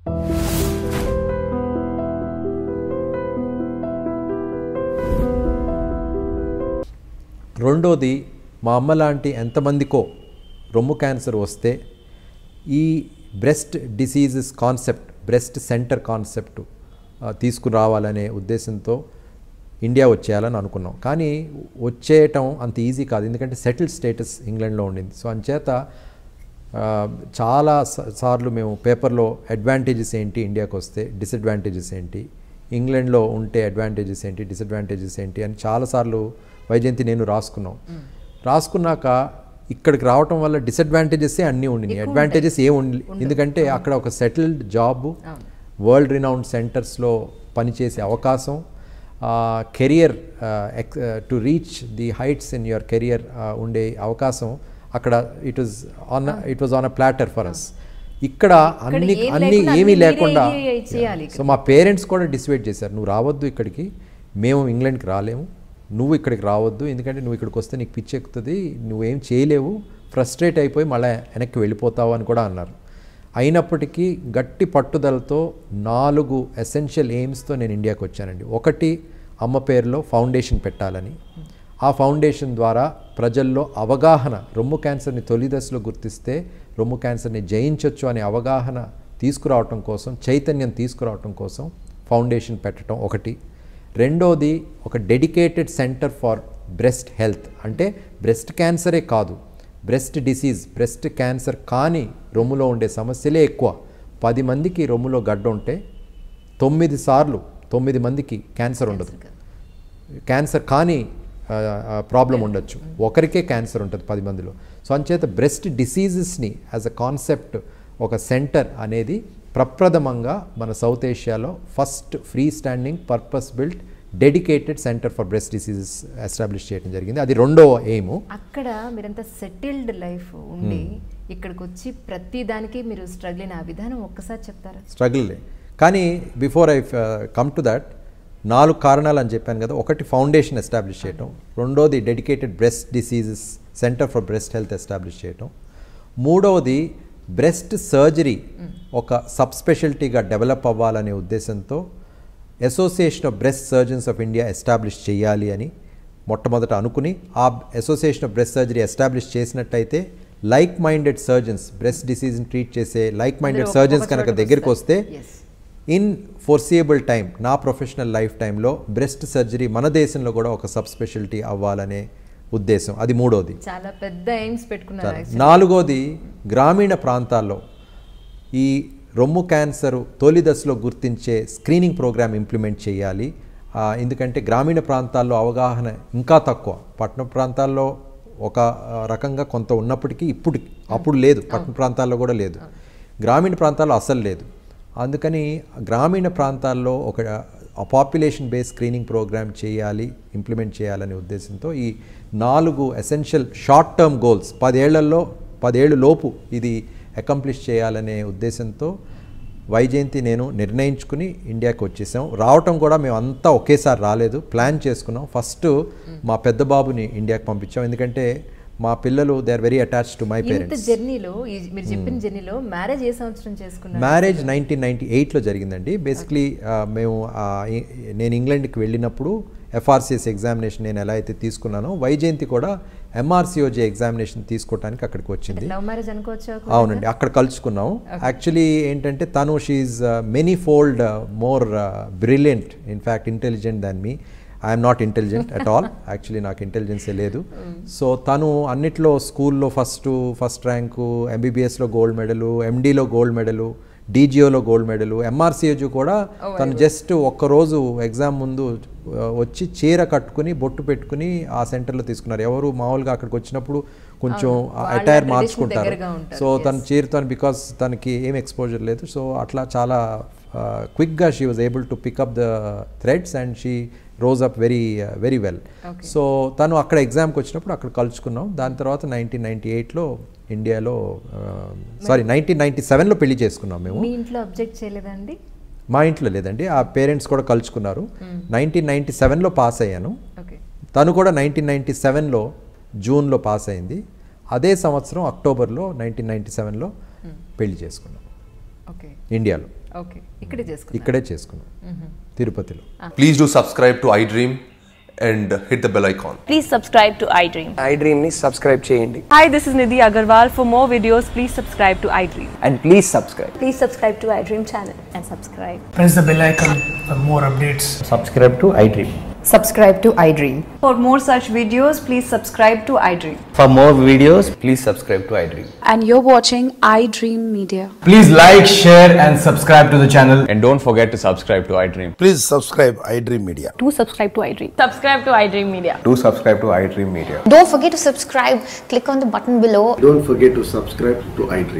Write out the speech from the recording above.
రెండోది మా అమ్మ లాంటి ఎంతమందికో రొమ్ము క్యాన్సర్ వస్తే ఈ breast diseases concept breast centre concept తీసుకురావాలనే ఉద్దేశంతో ఇండియా వచ్చేయాలని అనుకున్నాం కానీ వచ్చేయటం అంత ఈజీ కాదు ఎందుకంటే సెటిల్ స్టేటస్ ఇంగ్లాండ్లో ఉండింది సో అంచేత ఆ, చాలా స- సార్లు మేము పేపర్లో అడ్వాంటేజెస్ ఏంటి ఇండియాకి వస్తే డిసడ్వాంటేజెస్ ఏంటి ఇంగ్లాండ్లో ఉంటే అడ్వాంటేజెస్ ఏంటి డిసడ్వాంటేజెస్ ఏంటి అని చాలాసార్లు వైజయంతి నేను రాసుకున్నాం రాసుకున్నాక ఇక్కడికి రావటం వల్ల డిసడ్వాంటేజెస్ అన్నీ ఉండినాయి అడ్వాంటేజెస్ ఏం ఉండి ఎందుకంటే అక్కడ ఒక సెటిల్డ్ జాబ్ వరల్డ్ రినౌండ్ సెంటర్స్లో పనిచేసే అవకాశం career to reach the heights in your career ఉండే అవకాశం అక్కడ it was on it was on a platter for us ఇక్కడ అన్ని ఏం అన్ని లేకుండా ఏమీ అన్ని లేకుండా మీరే చేయాలి సో మా పేరెంట్స్ కూడా డిసైడ్ చేశారు నువ్వు రావద్దు ఇక్కడికి మేము ఇంగ్లాండ్కి రాలేము నువ్వు ఇక్కడికి రావద్దు ఎందుకంటే నువ్వు ఇక్కడికి వస్తే నీకు పిచ్చెక్కుతుంది నువ్వేం చేయలేవు ఫ్రస్ట్రేట్ అయిపోయి మళ్ళీ వెనక్కి వెళ్ళిపోతావు అని కూడా అన్నారు అయినప్పటికీ గట్టి పట్టుదలతో నాలుగు ఎసెన్షియల్ ఎయిమ్స్తో నేను ఇండియాకి వచ్చానండి ఒకటి అమ్మ పేరులో ఫౌండేషన్ పెట్టాలని ఆ ఫౌండేషన్ ద్వారా ప్రజల్లో అవగాహన రొమ్ము క్యాన్సర్ని తొలి దశలో గుర్తిస్తే రొమ్ము క్యాన్సర్ని జయించవచ్చు అనే అవగాహన తీసుకురావటం కోసం చైతన్యం తీసుకురావటం కోసం ఫౌండేషన్ పెట్టడం ఒకటి రెండోది ఒక dedicated centre for breast health అంటే బ్రెస్ట్ క్యాన్సరే కాదు బ్రెస్ట్ డిసీజ్ బ్రెస్ట్ క్యాన్సర్ కాని రొమ్ములో ఉండే సమస్యలే ఎక్కువ పది మందికి రొమ్ములో గడ్డ ఉంటే తొమ్మిది సార్లు తొమ్మిది మందికి క్యాన్సర్ ఉండదు క్యాన్సర్ కానీ ప్రాబ్లం ఉండొచ్చు ఒకరికే క్యాన్సర్ ఉంటుంది పది మందిలో సో అంచేత బ్రెస్ట్ డిసీజెస్ని యాజ్ అ కాన్సెప్ట్ ఒక సెంటర్ అనేది ప్రప్రథమంగా మన సౌత్ ఏషియాలో first free standing purpose built dedicated centre for breast diseases establish చేయడం జరిగింది అది రెండో ఎయిము అక్కడ మీరంతా సెటిల్డ్ లైఫ్ ఉండి ఇక్కడికి వచ్చి ప్రతి దానికి మీరు స్ట్రగుల్ అయిన ఆ విధానం ఒక్కసారి చెప్తారా స్ట్రగుల్ కానీ before I come to that నాలుగు కారణాలు అని చెప్పాను కదా ఒకటి ఫౌండేషన్ ఎస్టాబ్లిష్ చేయటం రెండోది dedicated breast diseases centre for breast health establish చేయటం మూడవది బ్రెస్ట్ సర్జరీ ఒక సబ్ స్పెషాలిటీగా డెవలప్ అవ్వాలనే ఉద్దేశంతో association of breast surgeons of India establish చేయాలి అని మొట్టమొదట అనుకుని ఆ association of breast surgery establish చేసినట్టయితే లైక్ మైండెడ్ సర్జన్స్ బ్రెస్ట్ డిసీజ్ని ట్రీట్ చేసే లైక్ మైండెడ్ అందరూ సర్జన్స్ ఒక కనుక చోటకు దగ్గరికి వస్తే వస్తారు. Yes. ఇన్ ఫోర్సియబుల్ టైం నా ప్రొఫెషనల్ లైఫ్ టైంలో బ్రెస్ట్ సర్జరీ మన దేశంలో కూడా ఒక సబ్ స్పెషాలిటీ అవ్వాలనే ఉద్దేశం అది మూడోది చాలా పెద్ద ఎయిమ్స్ పెట్టుకున్నారు actually. నాలుగోది గ్రామీణ ప్రాంతాల్లో ఈ రొమ్ము క్యాన్సర్ తొలి దశలో గుర్తించే స్క్రీనింగ్ ప్రోగ్రామ్ ఇంప్లిమెంట్ చేయాలి ఆ, ఎందుకంటే గ్రామీణ ప్రాంతాల్లో అవగాహన ఇంకా తక్కువ పట్టణ ప్రాంతాల్లో ఒక ఆ, రకంగా కొంత ఉన్నప్పటికీ ఇప్పుడు అప్పుడు లేదు పట్టణ ప్రాంతాల్లో కూడా లేదు గ్రామీణ ప్రాంతాల్లో అసలు లేదు అందుకని గ్రామీణ ప్రాంతాల్లో ఒక పాపులేషన్ బేస్ స్క్రీనింగ్ ప్రోగ్రామ్ చేయాలి ఇంప్లిమెంట్ చేయాలనే ఉద్దేశంతో ఈ నాలుగు ఎసెన్షియల్ షార్ట్ టర్మ్ గోల్స్ పదేళ్లలో పదేళ్ళు లోపు ఇది అకంప్లిష్ చేయాలనే ఉద్దేశంతో వైజయంతి నేను నిర్ణయించుకుని ఇండియాకి వచ్చేసాం రావటం కూడా మేము అంతా ఒకేసారి రాలేదు ప్లాన్ చేసుకున్నాం ఫస్ట్ మా పెద్ద బాబుని ఇండియాకి పంపించాం ఎందుకంటే మా పిల్లలు they are very attach to my ఇంత పేరెంట్స్ జర్నీలో ఈ మీరు చెప్పిన జర్నీలో మ్యారేజ్ ఏ సంవత్సరం చేసుకున్నారు మ్యారేజ్ నైన్టీన్ నైన్టీ ఎయిట్లో జరిగిందండి బేసిక్లీ మేము ఆ, ఈ- నేను ఇంగ్లాండ్కి వెళ్ళినప్పుడు ఎఫ్ఆర్సిఎస్ ఎగ్జామినేషన్ నేను ఎలా అయితే తీసుకున్నానో వైజయంతి కూడా ఎంఆర్సిఓజే ఎగ్జామినేషన్ తీసుకోవడానికి అక్కడికి వచ్చింది లవ్ మ్యారేజ్ అనుకోవచ్చా అవునండి అక్కడ కలుసుకున్నాం యాక్చువల్లీ ఏంటంటే తను she's many fold more brilliant in fact intelligent than me I'm not intelligent at all actually నాకు ఇంటెలిజెన్సే లేదు సో తను అన్నిట్లో స్కూల్లో ఫస్ట్ ఫస్ట్ ర్యాంకు ఎంబీబీఎస్లో గోల్డ్ మెడలు ఎండీలో గోల్డ్ మెడలు డీజీఓలో గోల్డ్ మెడలు ఎంఆర్సీఏజు కూడా తను జస్ట్ ఒక్కరోజు ఎగ్జామ్ ముందు ఆ, వచ్చి చీర కట్టుకుని బొట్టు పెట్టుకుని ఆ సెంటర్లో తీసుకున్నారు ఎవరు మామూలుగా అక్కడికి వచ్చినప్పుడు కొంచెం వాళ్ళ అటైర్ tradition మార్చుకుంటారు దగ్గరగా ఉంటారు. సో తను చీరతో బికాస్ తనకి ఏం ఎక్స్పోజర్ లేదు సో అట్లా చాలా క్విక్గా she was able to pick up the threads and she rose up very very well so తను అక్కడ ఎగ్జామ్కి వచ్చినప్పుడు అక్కడ కలుసుకున్నాం దాని తర్వాత నైన్టీన్ నైన్టీ ఎయిట్లో ఇండియాలో సారీ నైన్టీన్ నైన్టీ సెవెన్లో పెళ్లి చేసుకున్నాం మేము మీ ఇంట్లో అబ్జెక్ట్ చేయలేదండి మా ఇంట్లో లేదండి ఆ పేరెంట్స్ కూడా కలుసుకున్నారు నైన్టీన్ నైన్టీ సెవెన్లో పాస్ అయ్యాను ఓకే తను కూడా నైన్టీన్ నైన్టీ సెవెన్లో జూన్లో పాస్ అయింది అదే సంవత్సరం అక్టోబర్లో నైన్టీన్ నైన్టీ సెవెన్లో పెళ్లి చేసుకున్నాం ఓకే ఇండియాలో ఓకే ఇక్కడే చేసుకున్నాం ఇక్కడే చేసుకున్నాం తిరుపతిలో Please do subscribe to iDream and hit the bell icon. Please subscribe to iDream. iDream ని సబ్స్క్రైబ్ చేయండి Hi, this is Nidhi Agarwal. For more videos, please subscribe to iDream. And please subscribe Please subscribe to iDream channel and subscribe. press the bell icon for more updates. Subscribe to iDream subscribe to iDream. For more such videos, please subscribe to iDream. For more videos please subscribe to iDream and you're watching iDream Media. Please like, share, and subscribe to the channel. And don't forget to subscribe to iDream. Please subscribe iDream Media. Do subscribe to iDream. Subscribe to iDream Media. Do subscribe to iDream Media. Don't forget to subscribe. Click on the button below Don't forget to subscribe to iDream.